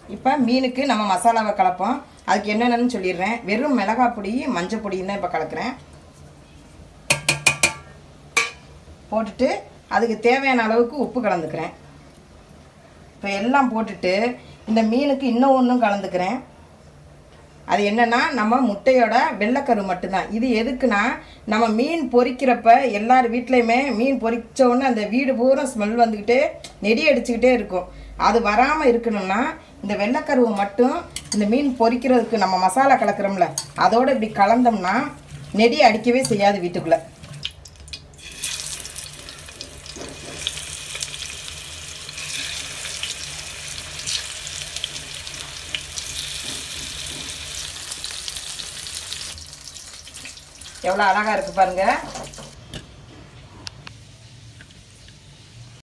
இப்போ மீனுக்கு நம்ம மசாலாவை கலப்போம் அதுக்கு என்னென்னு சொல்லிடுறேன் வெறும் மிளகாய் பொடி மஞ்சள் பொடியும் தான் இப்போ கலக்கிறேன் போட்டுட்டு அதுக்கு தேவையான அளவுக்கு உப்பு கலந்துக்கிறேன் இப்போ எல்லாம் போட்டுட்டு இந்த மீனுக்கு இன்னும் ஒன்றும் கலந்துக்கிறேன் அது என்னன்னா நம்ம முட்டையோட வெள்ளைக்கரு மட்டும்தான் இது எதுக்குன்னா நம்ம மீன் பொரிக்கிறப்ப எல்லார் வீட்லேயுமே மீன் பொரிச்ச உடனே அந்த வீடு பூரா ஸ்மெல் வந்துக்கிட்டு நெடி அடிச்சுக்கிட்டே இருக்கும் அது வராமல் இருக்கணும்னா இந்த வெள்ளைக்கருவை மட்டும் இந்த மீன் பொரிக்கிறதுக்கு நம்ம மசாலா கலக்கிறோம்ல அதோட இப்படி கலந்தோம்னா நெடி அடிக்கவே செய்யாது வீட்டுக்குள்ளே எவ்வளோ அழகாக இருக்குது பாருங்க